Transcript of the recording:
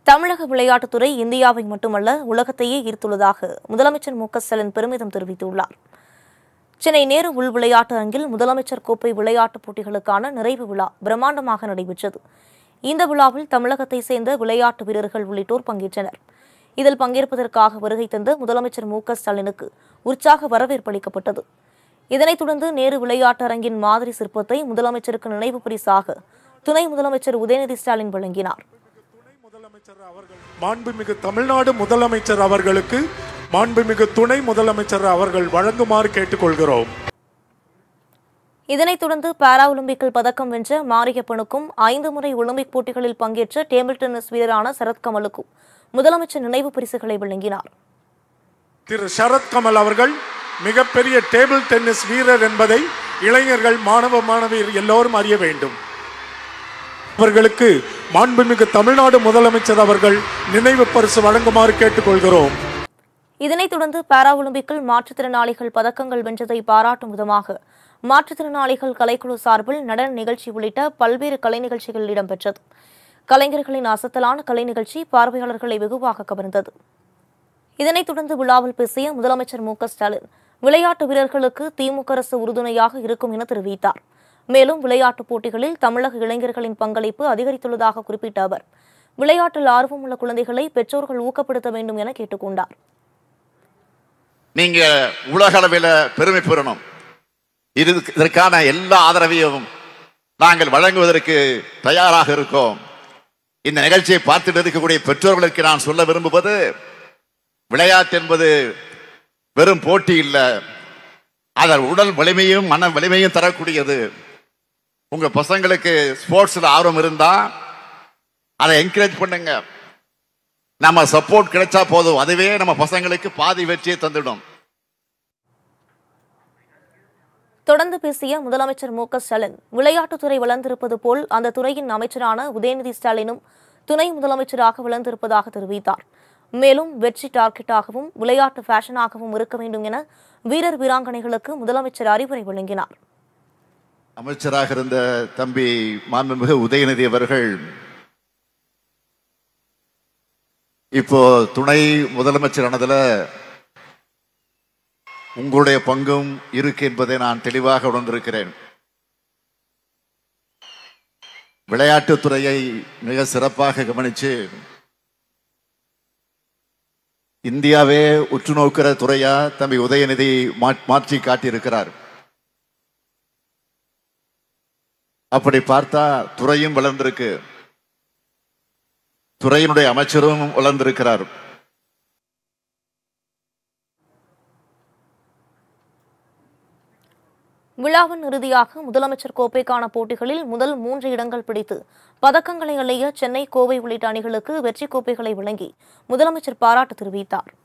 தமிழக விளையாட்டுத்துறை இந்தியாவை மட்டுமல்ல உலகத்தையே ஈர்த்துள்ளதாக முதலமைச்சர் மு க ஸ்டாலின் பெருமிதம் தெரிவித்துள்ளார் சென்னை நேரு உள் விளையாட்டு அரங்கில் முதலமைச்சர் கோப்பை விளையாட்டுப் போட்டிகளுக்கான நிறைவு விழா பிரம்மாண்டமாக நடைபெற்றது இந்த விழாவில் தமிழகத்தை சேர்ந்த விளையாட்டு வீரர்கள் உள்ளிட்டோர் பங்கேற்றனர் இதில் பங்கேற்பதற்காக வருகை தந்த முதலமைச்சர் மு க ஸ்டாலினுக்கு உற்சாக வரவேற்பு அளிக்கப்பட்டது இதனைத் தொடர்ந்து நேரு விளையாட்டு அரங்கின் மாதிரி சிற்பத்தை முதலமைச்சருக்கு நினைவு பரிசாக துணை முதலமைச்சர் உதயநிதி ஸ்டாலின் வழங்கினார் முதலமைச்சர் அவர்கள் மாண்புமிகு தமிழ்நாடு முதலமைச்சர் அவர்களுக்கு மாண்புமிகு துணை முதலமைச்சர் அவர்கள் வழங்குமாறு கேட்டுக்கொள்கிறோம் இதனைத் தொடர்ந்து பாரா ஒலிம்பிக்கில் பதக்கம் வென்ற மாரியப்பனுக்கும் ஐந்து முறை ஒலிம்பிக் போட்டிகளில் பங்கேற்ற டேபிள் டென்னிஸ் வீரரான சரத்கமலுக்கும் முதலமைச்சர் நினைவு பரிசுகளை வழங்கினார் திரு சரத்கமல் அவர்கள் மிகப்பெரிய டேபிள் டென்னிஸ் வீரர் என்பதை இளைஞர்கள் மாணவ மாணவியர் எல்லோரும் அறிய வேண்டும் அவர்களுக்கு மாண்புமிகு தமிழ்நாடு முதலமைச்சர் அவர்கள் நினைவு பரிசு வழங்குமாறு கேட்டுக்கொள்கிறோம் இதனைத் தொடர்ந்து பாரா ஒலிம்பிக்கில் மாற்றுத்திறனாளிகள் பதக்கங்கள் வென்றதை பாராட்டும் விதமாக மாற்றுத்திறனாளிகள் கலைக்குழு சார்பில் நடன நிகழ்ச்சி உள்ளிட்ட பல்வேறு கலை நிகழ்ச்சிகள் இடம்பெற்றது கலைஞர்களின் அசத்தலான கலை நிகழ்ச்சி பார்வையாளர்களை வெகுவாக கவர்ந்தது இதனைத் தொடர்ந்து விழாவில் பேசிய முதலமைச்சர் மு க ஸ்டாலின் விளையாட்டு வீரர்களுக்கு திமுக அரசு உறுதுணையாக இருக்கும் என தெரிவித்தார் மேலும் விளையாட்டுப் போட்டிகளில் தமிழக இளைஞர்களின் பங்களிப்பு அதிகரித்துள்ளதாக குறிப்பிட்ட அவர் விளையாட்டில் ஆர்வமுள்ள குழந்தைகளை பெற்றோர்கள் ஊக்கப்படுத்த வேண்டும் என கேட்டுக்கொண்டார் நீங்க உலக அளவில் பெருமை பெறணும் இது இதற்கான எல்லா ஆதரவையும் நாங்கள் வழங்குவதற்கு தயாராக இருக்கோம் இந்த நிகழ்ச்சியை பார்த்துட்டு இருக்கக்கூடிய பெற்றோர்களுக்கு நான் சொல்ல விரும்புவது விளையாட்டு என்பது வெறும் போட்டி இல்லை அதன் உடல் வலிமையும் மன வலிமையும் தரக்கூடியது உங்க பசங்களுக்கு ஸ்போர்ட்ஸ்ல ஆர்வம் இருந்தா அதை என்கரேஜ் பண்ணுங்க நம்ம சப்போர்ட் கிடைச்சா போதும் அதுவே நம்ம பசங்களுக்கு பாதி வெற்றியை தந்துடும் தொடர்ந்து பேசிய முதலமைச்சர் மு க ஸ்டாலின் விளையாட்டுத்துறை வளர்ந்திருப்பது போல் அந்த துறையின் அமைச்சரான உதயநிதி ஸ்டாலினும் துணை முதலமைச்சராக வளர்ந்திருப்பதாக தெரிவித்தார் மேலும் வெற்றி டார்கெட்டாகவும் விளையாட்டு ஃபேஷனாகவும் இருக்க வேண்டும் என வீரர் வீராங்கனைகளுக்கு முதலமைச்சர் அறிவுரை வழங்கினார் அமைச்சராக இருந்த தம்பி மாண்புமிகு உதயநிதி அவர்கள் இப்போ துணை முதலமைச்சரானதுல உங்களுடைய பங்கும் இருக்கு என்பதை நான் தெளிவாக உணர்ந்திருக்கிறேன் விளையாட்டுத்துறையை மிக சிறப்பாக கவனிச்சு இந்தியாவே உற்று நோக்கிற துறையா தம்பி உதயநிதி மா- மாற்றி காட்டியிருக்கிறார் அப்படி பார்த்தா துறையும் வளர்ந்திருக்கு துறையினுடைய அமைச்சரும் வளர்ந்திருக்கிறார் விழாவின் இறுதியாக முதலமைச்சர் கோப்பைக்கான போட்டிகளில் முதல் மூன்று இடங்கள் பிடித்து பதக்கங்களை அள்ளிய சென்னை கோவை உள்ளிட்ட அணிகளுக்கு வெற்றி கோப்பைகளை வழங்கி முதலமைச்சர் பாராட்டு தெரிவித்தார்